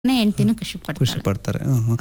ಹೆಂಡ್ತಿನೂ ಖುಷಿ ಖುಷಿ ಪಡ್ತಾಳೆ ಪಡ್ತಾರೆ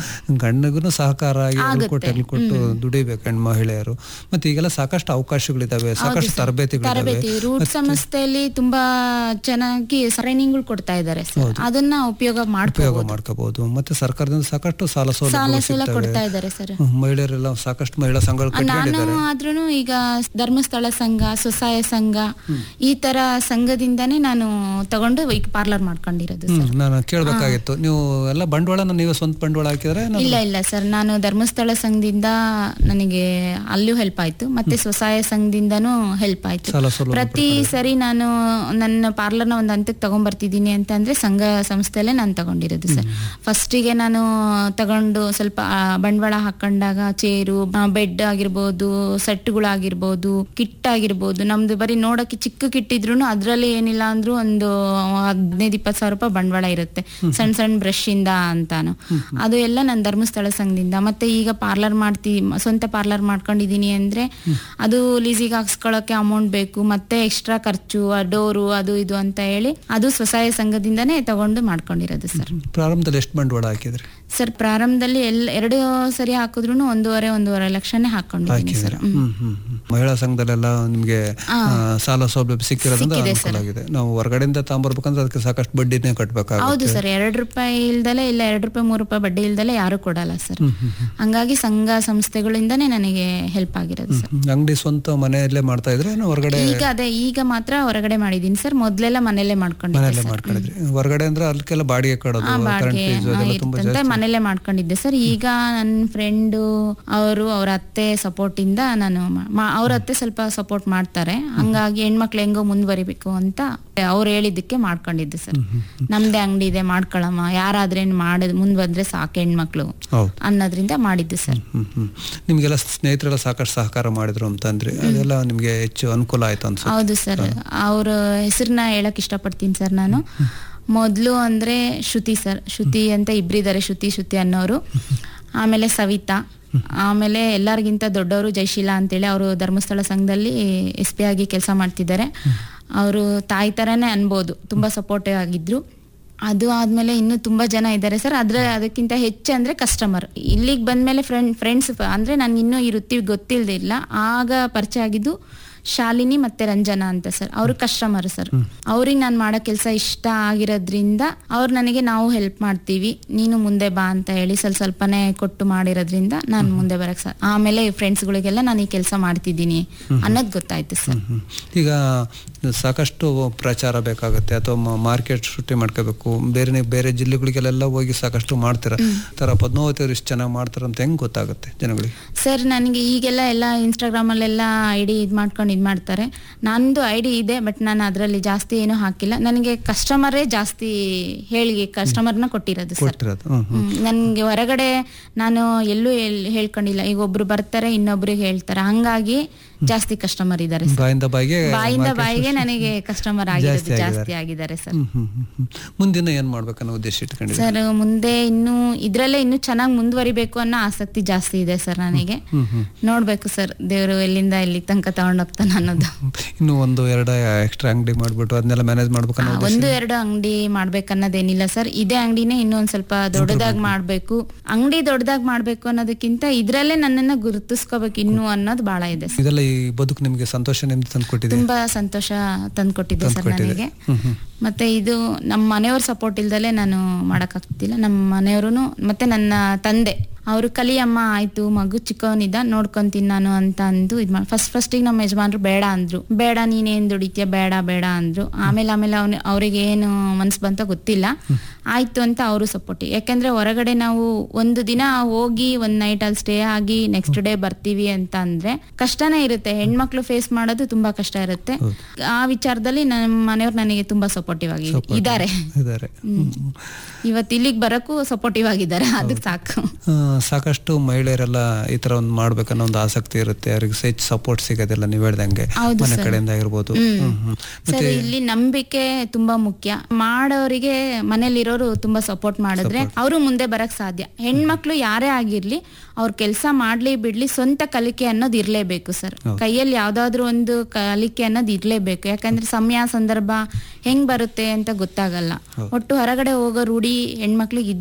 ಗಂಡಗೂ ಸಹಕಾರ ಆಗಿ ಎಲ್ರು ಆಗುತ್ತೆ. ಕೊಟ್ಟು ಎಲ್ರು ಕೊಟ್ಟು ದುಡಿಬೇಕು ಹೆಣ್ಣು ಮಹಿಳೆಯರು ಮತ್ತೆ ಈಗೆಲ್ಲ ಸಾಕಷ್ಟು ಅವಕಾಶಗಳಿದಾವೆ ಸಾಕಷ್ಟು ತರಬೇತಿಗಳಿದಾವೆ ತರಬೇತಿ ರೂಟ್ ಸಂಸ್ಥೆಯಲ್ಲಿ ತುಂಬಾ ಚೆನ್ನಾಗಿ ಟ್ರೈನಿಂಗ್ಗಳು ಕೊಡ್ತಾ ಇದ್ದಾರೆ ಸರ್ ಅದನ್ನ ಉಪಯೋಗ ಉಪಯೋಗ ಮಾಡ್ಕೋಬಹುದು ಮಾಡ್ಕೋಬಹುದು ಮತ್ತೆ ಸರ್ಕಾರದಿಂದ ಸಾಕಷ್ಟು ಸಾಲ ಸಾಲ ಸೌಲಭ್ಯಗಳು ಸಲ ಸಿಗ್ತವೆ ಕೊಡ್ತಾ ಇದ್ದಾರೆ ಸರ್ ಹ್ಮ್, ಮಹಿಳೆಯರೆಲ್ಲ ಸಾಕಷ್ಟು ಮಹಿಳಾ ಸಂಘಗಳು ನಾನು ಕಟ್ಕೊಂಡಿದ್ದಾರೆ ಆದ್ರೂ ಈಗ ಧರ್ಮಸ್ಥಳ ಸಂಘ ಸ್ವಸಹಾಯ ಸಂಘ ಈ ತರ ಸಂಘದಿಂದಾನೇ ನಾನು ತಗೊಂಡು ಈಗ ಪಾರ್ಲರ್ ಮಾಡ್ಕೊಂಡಿರೋದು ಹ್ಮ್ ನಾನು ಕೇಳ್ಬೇಕಾಗಿತ್ತು ನೀವು ಎಲ್ಲ ಬಂಡವಾಳನ ನೀವೇ ಸ್ವಂತ ಬಂಡವಾಳ ಹಾಕಿದ್ರೆ ಇಲ್ಲ ಇಲ್ಲ ಸರ್ ನಾನು ಧರ್ಮಸ್ಥಳ ಸಂಘದಿಂದ ನನಗೆ ಅಲ್ಲೂ ಹೆಲ್ಪ್ ಆಯ್ತು ಮತ್ತೆ ಸ್ವಸಹಾಯ ಸಂಘದಿಂದನೂ ಹೆಲ್ಪ್ ಆಯ್ತು ಸಾಲ ಸೌಲಭ್ಯ ಪ್ರತಿ ಸರಿ ನಾನು ನನ್ನ ಪಾರ್ಲರ್ನ ಒಂದು ಹಂತಕ್ಕೆ ತಗೊಂಡ್ಬರ್ತಿದ್ದೀನಿ ಅಂತ ಅಂದ್ರೆ ಸಂಘ ಸಂಸ್ಥೆಯಲ್ಲೇ ನಾನು ತಗೊಂಡಿರೋದು ಸರ್ ಫಸ್ಟಿಗೆ ನಾನು ತಗೊಂಡು ಸ್ವಲ್ಪ ಆ, ಬಂಡವಾಳ ಹಾಕೊಂಡಾಗ ಚೇರು ಬೆಡ್ ಆಗಿರ್ಬೋದು ಸೆಟ್ಗಳಾಗಿರ್ಬೋದು ಕಿಟ್ ಆಗಿರ್ಬೋದು ನಮ್ದು ಬರೀ ನೋಡಕ್ಕೆ ಚಿಕ್ಕ ಕಿಟ್ ಇದ್ರು ಅದ್ರಲ್ಲಿ ಏನಿಲ್ಲ ಅಂದ್ರೂ ಒಂದು ಹದಿನೈದು ಇಪ್ಪತ್ತು ಸಾವಿರ ರೂಪಾಯಿ ಬಂಡವಾಳ ಇರುತ್ತೆ ಸಣ್ಣ ಸಣ್ಣ ಬ್ರಷ್ ಇಂದ ಅಂತಾನು ಅದು ಎಲ್ಲ ನನ್ನ ಧರ್ಮಸ್ಥಳ ಸಂಘದಿಂದ ಮತ್ತೆ ಈಗ ಪಾರ್ಲರ್ ಮಾಡ್ತಿ ಸ್ವಂತ ಪಾರ್ಲರ್ ಮಾಡ್ಕೊಂಡಿದೀನಿ ಅಂದ್ರೆ ಅದು ಲೀಸಿಗೆ ಹಾಕ್ಸ್ಕೊಳಕ್ಕೆ ಅಮೌಂಟ್ ಬೇಕು ಮತ್ತೆ ಎಕ್ಸ್ಟ್ರಾ ಖರ್ಚು ಡೋರು ಅದು ಇದು ಅಂತ ಹೇಳಿ ಅದು ಸ್ವಸಹಾಯ ಸಂಘದಿಂದನೇ ತಗೊಂಡು ಮಾಡ್ಕೊಂಡಿರೋದು ಸರ್ ಪ್ರಾರಂಭದಲ್ಲಿ ಎಷ್ಟು ಬಂಡವಾಳ ಹಾಕಿದ್ರಿ ಸರ್ ಪ್ರಾರಂಭದಲ್ಲಿ ಎಲ್ಲ ಎರಡು ಸರಿ ಹಾಕಿದ್ರು ಒಂದೂವರೆ ಒಂದೂವರೆ ಲಕ್ಷನೇ ಹಾಕೊಂಡಿದ್ದೀನಿ ಸರ್ ಹ್ಮ್ ಹ್ಮ್ ಹ್ಮ್. ಮಹಿಳಾ ಸಂಘದಲ್ಲೆಲ್ಲ ನಿಮ್ಗೆ ಆ, ಸಾಲ ಸೌಲಭ್ಯ ಸಿಕ್ಕಿರೋದ್ರಿಂದ ಅನುಕೂಲ ಆಗಿದೆ ನಾವು ಹೊರಗಡೆಯಿಂದ ತಗೊಂಬರ್ಬೇಕಂದ್ರೆ ಅದಕ್ಕೆ ಸಾಕಷ್ಟು ಬಡ್ಡಿನೇ ಕಟ್ಬೇಕಾಗುತ್ತೆ ಹೌದು ಸರ್ ಎರಡು ರೂಪಾಯಿ ಇಲ್ದಲೆ ಇಲ್ಲ ಎರಡು ರೂಪಾಯಿ ಮೂರು ರೂಪಾಯಿ ಬಡ್ಡಿ ಇಲ್ದಲೆ ಯಾರು ಕೊಡಲ್ಲ ಸರ್ ಹಂಗಾಗಿ ಸಂಘ ಸಂಸ್ಥೆಗಳಿಂದಾನೇ ನನಗೆ ಹೆಲ್ಪ್ ಆಗಿರೋದು ಸರ್ ಹ್ಮ್. ಅಂಗಡಿ ಸ್ವಂತ ಮನೆಯಲ್ಲೇ ಮಾಡ್ತಾ ಇದ್ರೆ ಏನೋ ಹೊರಗಡೆ ಈಗ ಅದೇ ಈಗ ಮಾತ್ರ ಹೊರಗಡೆ ಮಾಡಿದೀನಿ ಸರ್ ಮೊದ್ಲೆಲ್ಲ ಮನೇಲೆ ಮಾಡ್ಕೊಂಡಿದ್ದೆ ಮನೆಯಲ್ಲೇ ಮಾಡ್ಕೊಂಡಿದ್ರಿ ಹೊರಗಡೆ ಅಂದ್ರೆ ಅದಕ್ಕೆಲ್ಲ ಬಾಡಿಗೆ ಕೊಡೋದು ಕರೆಂಟ್ ಬಾಡಿಗೆ ಫೀಸ್ ಅದೆಲ್ಲ ತುಂಬಾ ಇರ್ತಂತೆ ಮನೇಲೆ ಮಾಡ್ಕೊಂಡಿದ್ದೆ ಸರ್ ಈಗ ನನ್ನ ಫ್ರೆಂಡು ಅವರು ಅವ್ರ ಅತ್ತೆ ಸಪೋರ್ಟ್ ಇಂದ ನಾನು ಮಾ- ಅವ್ರ ಅತ್ತೆ ಸ್ವಲ್ಪ ಸಪೋರ್ಟ್ ಮಾಡ್ತಾರೆ ಹಂಗಾಗಿ ಹೆಣ್ಮಕ್ಳು ಹೆಂಗೋ ಮುಂದುವರಿಬೇಕು ಅಂತ ಅವ್ರು ಹೇಳಿದ್ದಕ್ಕೆ ಮಾಡ್ಕೊಂಡಿದ್ದೆ ಸರ್ ನಮ್ದೇ ಅಂಗಡಿ ಇದೆ ಮಾಡ್ಕೊಳಮ್ಮ ಯಾರಾದ್ರೇನ್ ಮಾಡೋದು ಮುಂದ್ ಬಂದ್ರೆ ಸಾಕು ಹೆಣ್ಮಕ್ಳು ಹೌದು ಅನ್ನೋದ್ರಿಂದ ಮಾಡಿದ್ದೆ ಸರ್ ಹ್ಮ್ ಹ್ಮ್ ನಿಮ್ಗೆಲ್ಲ ಸ್ನೇಹಿತರೆಲ್ಲ ಸಾಕಷ್ಟು ಸಹಕಾರ ಮಾಡಿದ್ರು ಅಂತಂದ್ರಿ ಅದೆಲ್ಲ ನಿಮ್ಗೆ ಹೆಚ್ಚು ಅನುಕೂಲ ಆಯ್ತು ಅನ್ಸುತ್ತೆ ಹೌದು ಸರ್ ಅವ್ರ ಹೆಸರನ್ನ ಹೇಳಕ್ ಇಷ್ಟಪಡ್ತೀನಿ ಸರ್ ನಾನು ಮೊದಲು ಅಂದ್ರೆ ಶ್ರುತಿ ಸರ್ ಶ್ರುತಿ ಅಂತ ಇಬ್ರಿದ್ದಾರೆ ಶ್ರುತಿ ಶ್ರುತಿ ಅನ್ನೋರು ಆಮೇಲೆ ಸವಿತಾ ಆಮೇಲೆ ಎಲ್ಲರಿಗಿಂತ ದೊಡ್ಡವರು ಜಯಶೀಲಾ ಅಂತೇಳಿ ಅವರು ಧರ್ಮಸ್ಥಳ ಸಂಘದಲ್ಲಿ ಎಸ್ ಪಿ ಆಗಿ ಕೆಲಸ ಮಾಡ್ತಿದ್ದಾರೆ ಅವರು ತಾಯಿ ತರನೇ ಅನ್ಬೋದು ತುಂಬಾ ಸಪೋರ್ಟಿವ್ ಆಗಿದ್ರು ಅದು ಆದ್ಮೇಲೆ ಇನ್ನೂ ತುಂಬಾ ಜನ ಇದ್ದಾರೆ ಸರ್ ಅದ್ರ ಅದಕ್ಕಿಂತ ಹೆಚ್ಚು ಅಂದ್ರೆ ಕಸ್ಟಮರ್ ಇಲ್ಲಿಗೆ ಬಂದ್ಮೇಲೆ ಫ್ರೆಂಡ್ ಫ್ರೆಂಡ್ಸ್ ಅಂದ್ರೆ ನನ್ಗೆ ಇನ್ನೂ ಈ ವೃತ್ತಿ ಗೊತ್ತಿಲ್ದಿಲ್ಲ ಆಗ ಪರಿಚಯ ಆಗಿದ್ದು ಶಾಲಿನಿ ಮತ್ತೆ ರಂಜನಾ ಅಂತ ಸರ್ ಅವರು ಕಸ್ಟಮರ್ ಸರ್ ಅವ್ರಿಗೆ ನಾನು ಮಾಡೋ ಕೆಲಸ ಇಷ್ಟ ಆಗಿರೋದ್ರಿಂದ ಅವ್ರು ನನಗೆ ನಾವು ಹೆಲ್ಪ್ ಮಾಡ್ತೀವಿ ನೀನು ಮುಂದೆ ಬಾ ಅಂತ ಹೇಳಿ ಸ್ವಲ್ಪ ಸ್ವಲ್ಪನೇ ಕೊಟ್ಟು ಮಾಡಿರೋದ್ರಿಂದ ನಾನು ಮುಂದೆ ಬರಕ್ ಸರ್ ಆಮೇಲೆ ಫ್ರೆಂಡ್ಸ್ಗಳಿಗೆಲ್ಲ ನಾನು ಈ ಕೆಲಸ ಮಾಡ್ತಿದ್ದೀನಿ ಅನ್ನೋದು ಗೊತ್ತಾಯ್ತು ಸರ್ ಹ್ಮ್. ಈಗ ಸಾಕಷ್ಟು ಪ್ರಚಾರ ಬೇಕಾಗುತ್ತೆ ಅಥವಾ ಮಾರ್ಕೆಟ್ ಶುಟಿ ಮಾಡ್ಕೋಬೇಕು ಬೇರೆ ಬೇರೆ ಜಿಲ್ಲೆಗಳಿಗೆಲ್ಲ ಹೋಗಿ ಸಾಕಷ್ಟು ಮಾಡ್ತೀರ ತರ ಪದ್ಮಾವತಿ ಅವ್ರು ಇಷ್ಟು ಚೆನ್ನಾಗಿ ಮಾಡ್ತಾರ ಅಂತ ಹೆಂಗ್ ಗೊತ್ತಾಗುತ್ತೆ ಜನಗಳಿಗೆ ಸರ್ ನನಗೆ ಈಗೆಲ್ಲ ಎಲ್ಲ ಇನ್ಸ್ಟಾಗ್ರಾಮ್ ಅಲ್ಲೆಲ್ಲ ಐ ಡಿ ಇದು ಮಾಡ್ಕೊಂಡು ಇದು ಮಾಡ್ತಾರೆ ನಂದು ಐ ಡಿ ಇದೆ ಬಟ್ ನಾನು ಅದರಲ್ಲಿ ಜಾಸ್ತಿ ಏನೂ ಹಾಕಿಲ್ಲ ನನಗೆ ಕಸ್ಟಮರೇ ಜಾಸ್ತಿ ಹೇಳಿ ಕಸ್ಟಮರ್ನ ಕೊಟ್ಟಿರೋದು ಸರ್ ಕೊಟ್ಟಿರೋದು ಹ್ಮ್ ಹ್ಮ್. ನನಗೆ ಹೊರಗಡೆ ನಾನು ಎಲ್ಲೂ ಎಲ್- ಹೇಳ್ಕೊಂಡಿಲ್ಲ ಈಗ ಒಬ್ರು ಬರ್ತಾರೆ ಇನ್ನೊಬ್ರಿಗೆ ಹೇಳ್ತಾರೆ ಹಂಗಾಗಿ ಜಾಸ್ತಿ ಕಸ್ಟಮರ್ ಇದ್ದಾರೆ ಸರ್ ಬಾಯಿಂದ ಬಾಯಿಗೆ ಬಾಯಿಂದ ಬಾಯಿಗೆ ನನಗೆ ಕಸ್ಟಮರ್ ಆಗಿರೋದು ಜಾಸ್ತಿ ಜಾಸ್ತಿ ಆಗಿದ್ದಾರೆ ಸರ್ ಹ್ಮ್ ಹ್ಮ್ ಹ್ಮ್ ಹ್ಮ್. ಮುಂದಿನ ಏನ್ ಮಾಡ್ಬೇಕನ್ನೋ ಉದ್ದೇಶ ಇಟ್ಕೊಂಡಿದ್ದೀರಿ ಸರ್ ಮುಂದೆ ಇನ್ನು ಇದ್ರಲ್ಲೇ ಇನ್ನು ಚೆನ್ನಾಗಿ ಮುಂದುವರಿಬೇಕು ಅನ್ನೋ ಆಸಕ್ತಿ ಜಾಸ್ತಿ ಇದೆ ಸರ್ ನನಗೆ ಹ್ಮ್ ಹ್ಮ್ ನೋಡ್ಬೇಕು ಸರ್ ದೇವರು ಎಲ್ಲಿಂದ ಎಲ್ಲಿ ತನಕ ತಗೊಂಡೋಗ್ತಾನೆ ಅನ್ನೋದು ಇನ್ನು ಒಂದು ಎರಡು ಎಕ್ಸ್ಟ್ರಾ ಅಂಗಡಿ ಮಾಡ್ಬಿಟ್ಟು ಅದನ್ನೆಲ್ಲ ಮ್ಯಾನೇಜ್ ಮಾಡ್ಬೇಕನ್ನೋ ಆ, ಒಂದು ಎರಡು ಅಂಗಡಿ ಮಾಡ್ಬೇಕನ್ನೋದೇನಿಲ್ಲ ಸರ್ ಇದೇ ಅಂಗಡಿನೇ ಇನ್ನೂ ಒಂದ್ ಸ್ವಲ್ಪ ದೊಡ್ಡದಾಗಿ ಮಾಡ್ಬೇಕು ಅಂಗಡಿ ದೊಡ್ಡದಾಗಿ ಮಾಡ್ಬೇಕು ಅನ್ನೋದಕ್ಕಿಂತ ಇದ್ರಲ್ಲೇ ನನ್ನನ್ನ ಗುರುತಿಸ್ಕೋಬೇಕು ಇನ್ನು ಅನ್ನೋದು ಬಹಳ ಇದೆ ಸರ್ ಇದೆಲ್ಲ ಈ ಬದುಕು ನಿಮ್ಗೆ ಸಂತೋಷ ನಿಮ್ಗೆ ತಂದ್ಕೊಟ್ಟಿದೆ ತುಂಬಾ ಸಂತೋಷ ತಂದ್ಕೊಟ್ಟಿದೆ ಸರ್ ತಂದ್ಕೊಟ್ಟಿದೆ. ನನಗೆ ಹ್ಮ್ ಹ್ಮ್. ಮತ್ತೆ ಇದು ನಮ್ಮ ಮನೆಯವ್ರ ಸಪೋರ್ಟ್ ಇಲ್ದಲೆ ನಾನು ಮಾಡಕ್ಕಾಗ್ತಿಲ್ಲ ನಮ್ಮ ಮನೆಯವರು ಮತ್ತೆ ನನ್ನ ತಂದೆ ಅವರು ಕಲಿಯಮ್ಮ ಆಯ್ತು ಮಗು ಚಿಕ್ಕವನಿದ್ದ ನೋಡ್ಕೊಂತೀನಿ ನಾನು ಅಂತ ಅಂದು ಇದ್ ಮಾಡಿ ಫಸ್ಟ್ ಫಸ್ಟಿಗೆ ನಮ್ಮ ಯಜಮಾನ್ರು ಬೇಡ ಅಂದ್ರು ಬೇಡ ನೀನೇನ್ ದುಡಿತೀಯ ಬೇಡ ಬೇಡ ಅಂದ್ರು ಆಮೇಲೆ ಆಮೇಲೆ ಅವ್ನ ಅವ್ರಿಗೆ ಏನು ಮನ್ಸ್ ಬಂತ ಗೊತ್ತಿಲ್ಲ ಆಯ್ತು ಅಂತ ಅವರು ಸಪೋರ್ಟ್ ಯಾಕಂದ್ರೆ ಹೊರಗಡೆ ನಾವು ಒಂದು ದಿನ ಹೋಗಿ ಒಂದ್ ನೈಟ್ ಅಲ್ಲಿ ಸ್ಟೇ ಆಗಿ ನೆಕ್ಸ್ಟ್ ಡೇ ಬರ್ತೀವಿ ಅಂತ ಅಂದ್ರೆ ಕಷ್ಟನೇ ಇರುತ್ತೆ ಹೆಣ್ಮಕ್ಳು ಫೇಸ್ ಮಾಡೋದು ತುಂಬಾ ಕಷ್ಟ ಇರುತ್ತೆ ಆ ವಿಚಾರದಲ್ಲಿ ನಮ್ಮ ಮನೆಯವ್ರು ನನಗೆ ತುಂಬಾ ಸಪೋರ್ಟಿವ್ ಆಗಿ ಇದ್ದಾರೆ ಇದಾರೆ ಇವತ್ತು ಇಲ್ಲಿಗೆ ಬರಕ್ಕೂ ಸಪೋರ್ಟಿವ್ ಆಗಿದ್ದಾರೆ ಅದಕ್ಕೆ ಸಾಕು ಆ, ಸಾಕಷ್ಟು ಮಹಿಳೆಯರೆಲ್ಲ ಈ ತರ ಒಂದು ಮಾಡ್ಬೇಕನ್ನೋ ಒಂದು ಆಸಕ್ತಿ ಇರುತ್ತೆ ಅವ್ರಿಗೆ ಹೆಚ್ಚು ಸಪೋರ್ಟ್ ಸಿಗೋದಿಲ್ಲ ನೀವು ಹೇಳ್ದಂಗೆ ಹೌದು ಮನೆ ಸರ್. ಕಡೆಯಿಂದ ಆಗಿರ್ಬೋದು ಹ್ಮ್ ಹ್ಮ್. ಸರ್ ಇಲ್ಲಿ ನಂಬಿಕೆ ತುಂಬಾ ಮುಖ್ಯ ಮಾಡೋರಿಗೆ ಮನೇಲಿರೋ ಇರೋರು ತುಂಬಾ ಸಪೋರ್ಟ್ ಮಾಡಿದ್ರೆ ಅವರು ಮುಂದೆ ಬರಕ್ ಸಾಧ್ಯ ಹೆಣ್ಮಕ್ಳು ಯಾರೇ ಆಗಿರ್ಲಿ ಅವ್ರ ಕೆಲಸ ಮಾಡ್ಲಿ ಬಿಡ್ಲಿ ಸ್ವಂತ ಕಲಿಕೆ ಅನ್ನೋದು ಇರ್ಲೇಬೇಕು ಸರ್ ಕೈಯಲ್ಲಿ ಯಾವ್ದಾದ್ರು ಒಂದು ಕಲಿಕೆ ಅನ್ನೋದು ಇರ್ಲೇಬೇಕು ಯಾಕಂದ್ರೆ ಸಮಯ ಸಂದರ್ಭ ಹೆಂಗ್ ಬರುತ್ತೆ ಅಂತ ಗೊತ್ತಾಗಲ್ಲ ಒಟ್ಟು ಹೊರಗಡೆ ಹೋಗೋ ರೂಢಿ ಹೆಣ್ಮಕ್ಳಿಗೆ